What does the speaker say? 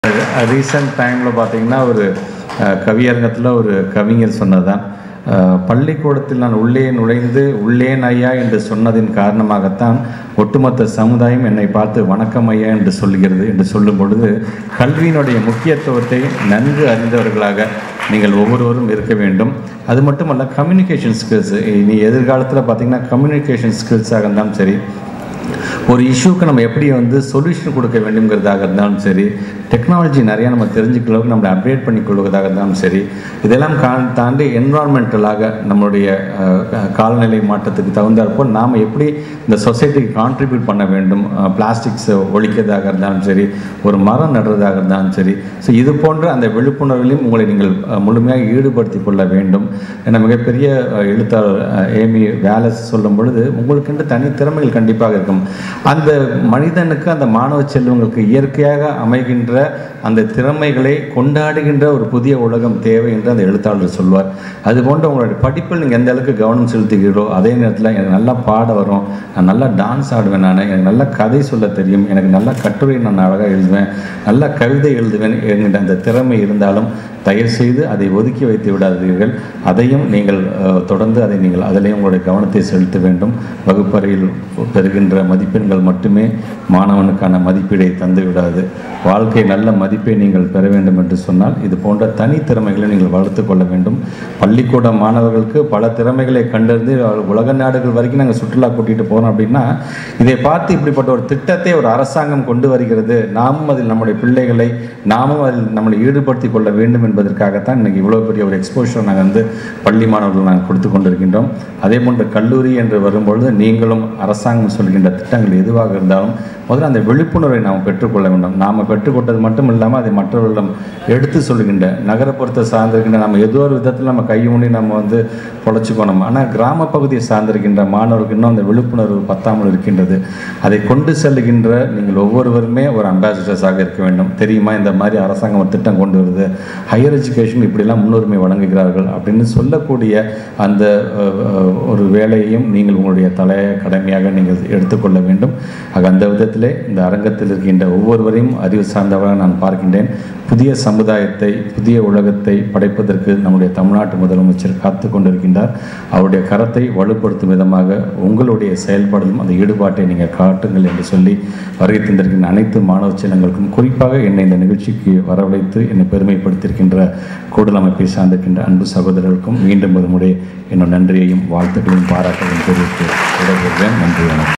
recent டைமில் பார்த்தீங்கன்னா ஒரு அஹ், கவியரங்கத்தில் ஒரு கவிஞர் சொன்னதுதான் அஹ், பள்ளிக்கூடத்தில் நான் உள்ளே நுழைந்து உள்ளேன் ஐயா என்று சொன்னதின் காரணமாகத்தான் ஒட்டுமொத்த சமுதாயம் என்னை பார்த்து வணக்கம் ஐயா என்று சொல்கிறது என்று சொல்லும் பொழுது கல்வியினுடைய முக்கியத்துவத்தை நன்கு அறிந்தவர்களாக நீங்கள் ஒவ்வொருவரும் இருக்க வேண்டும் அது மட்டுமல்ல கம்யூனிகேஷன் ஸ்கில்ஸ் இனி எதிர்காலத்தில் பார்த்தீங்கன்னா கம்யூனிகேஷன் ஸ்கில்ஸாக இருந்தாலும் சரி ஒரு இஷ்யூக்கு நம்ம எப்படி வந்து சொல்யூஷன் கொடுக்க வேண்டும்ங்கிறதாக இருந்தாலும் சரி டெக்னாலஜி நிறையா நம்ம தெரிஞ்சுக்கிற அளவுக்கு நம்மளை அப்டேட் பண்ணி கொள்வதாக இருந்தாலும் சரி இதெல்லாம் கா தாண்டி என்வரான்மெண்டலாக நம்மளுடைய அஹ், க- காலநிலை மாற்றத்துக்கு தகுந்தாற்போல் நாம் எப்படி இந்த சொசைட்டிக்கு கான்ட்ரிபியூட் பண்ண வேண்டும் பிளாஸ்டிக்ஸை ஒழிக்கிறதாக இருந்தாலும் சரி ஒரு மரம் நடுறதாக இருந்தாலும் சரி ஸோ இது போன்ற அந்த விழிப்புணர்விலையும் உங்களை நீங்கள் அஹ், முழுமையாக ஈடுபடுத்திக் கொள்ள வேண்டும் என மிகப்பெரிய அஹ், எழுத்தாளர் அஹ், ஏமி வேலஸ் சொல்லும் பொழுது உங்களுக்கென்று தனி திறமைகள் கண்டிப்பாக இருக்கும் அந்த மனிதனுக்கு அந்த மாணவ செல்வங்களுக்கு இயற்கையாக அமைகின்ற அந்த திறமைகளை கொண்டாடுகின்ற ஒரு புதிய உலகம் தேவை என்று அந்த எழுத்தாளர் சொல்வார் அதுபோன்று உங்களுடைய படிப்பில் நீங்கள் எந்த அளவுக்கு கவனம் செலுத்துகிறீரோ அதே நேரத்தில் எனக்கு நல்லா பாட வரும் நான் நல்லா டான்ஸ் ஆடுவேன் நான் எனக்கு நல்லா கதை சொல்ல தெரியும் எனக்கு நல்லா கட்டுரை நான் அழகாக எழுதுவேன் நல்லா கவிதை எழுதுவேன் என்கின்ற அந்த திறமை இருந்தாலும் தயவு செய்து அதை ஒதுக்கி வைத்து விடாதீர்கள் அதையும் நீங்கள் அஹ், தொடர்ந்து அதை நீங்கள் அதிலேயும் உங்களுடைய கவனத்தை செலுத்த வேண்டும் வகுப்பறையில் பெறுகின்ற மதிப்பெண்கள் மட்டுமே மாணவனுக்கான மதிப்பீடை தந்து விடாது வாழ்க்கை நல்ல மதிப்பை நீங்கள் பெற வேண்டும் என்று சொன்னால் இது போன்ற தனித்திறமைகளை நீங்கள் வளர்த்து கொள்ள வேண்டும் பள்ளிக்கூட மாணவர்களுக்கு பல திறமைகளை கண்டறிந்து அவர்கள் உலக நாடுகள் வரைக்கும் நாங்கள் சுற்றுலா கூட்டிகிட்டு போகிறோம் அப்படின்னா இதை பார்த்து இப்படிப்பட்ட ஒரு திட்டத்தை ஒரு அரசாங்கம் கொண்டு வருகிறது நாமும் அதில் நம்முடைய பிள்ளைகளை நாமும் அதில் நம்மளை ஈடுபடுத்தி கொள்ள வேண்டும் என்பதற்காகத்தான் இன்னைக்கு இவ்வளோ பெரிய ஒரு எக்ஸ்போஷர் நாங்கள் வந்து பள்ளி மாணவர்கள் நாங்கள் கொடுத்து கொண்டிருக்கின்றோம் அதே போன்று கல்லூரி என்று வரும்பொழுது நீங்களும் அரசாங்கம் சொல்கின்ற திட்டங்கள் எதுவாக இருந்தாலும் முதல்ல அந்த விழிப்புணர்வை நாம் பெற்றுக்கொள்ள வேண்டும் நாம் பெற்றுக்கொண்டது மட்டும் இல்லாமல் அதை மற்றவர்களிடம் எடுத்து சொல்லுகின்ற நகரப்புறத்தை சார்ந்திருக்கின்ற நம்ம ஏதோ ஒரு விதத்தில் நம்ம கையூனி நம்ம வந்து பொழைச்சிக்கணும் ஆனால் கிராம பகுதியை சார்ந்திருக்கின்ற மாணவருக்கு இன்னும் அந்த விழிப்புணர்வு பத்தாமல் இருக்கின்றது அதை கொண்டு செல்லுகின்ற நீங்கள் ஒவ்வொருவருமே ஒரு அம்பாசிடர்ஸாக இருக்க வேண்டும் தெரியுமா இந்த மாதிரி அரசாங்கம் ஒரு திட்டம் கொண்டு வருது ஹையர் எஜுகேஷன் இப்படிலாம் முன்னுரிமை வழங்குகிறார்கள் அப்படின்னு சொல்லக்கூடிய அந்த அஹ், அஹ், ஒரு வேலையையும் நீங்கள் உங்களுடைய தலைய கடமையாக நீங்கள் எடுத்துக்கொள்ள வேண்டும் ஆக அந்த விதத்திலே இந்த அரங்கத்தில் இருக்கின்ற ஒவ்வொருவரையும் அறிவு சார்ந்தவராக நான் பார்க்கின்றேன் புதிய சமுதாயத்தை புதிய உலகத்தை படைப்பதற்கு நம்முடைய தமிழ்நாட்டு முதலமைச்சர் காத்து கொண்டிருக்கின்றார் அவருடைய கரத்தை வலுப்படுத்தும் விதமாக உங்களுடைய செயல்பாடிலும் அந்த ஈடுபாட்டை நீங்கள் காட்டுங்கள் என்று சொல்லி வருகை தந்திருக்கின்ற அனைத்து மாணவ செல்லங்களுக்கும் குறிப்பாக என்னை இந்த நிகழ்ச்சிக்கு வரவழைத்து என்னை பெருமைப்படுத்தியிருக்கின்ற கூடல் அமைப்பை சார்ந்திருக்கின்ற அன்பு சகோதரர்களுக்கும் மீண்டும் ஒரு முறை என்னோட நன்றியையும் வாழ்த்துக்களையும் பாராட்டையும் தெரிவித்து விடைபெறுகிறேன் நன்றி வணக்கம்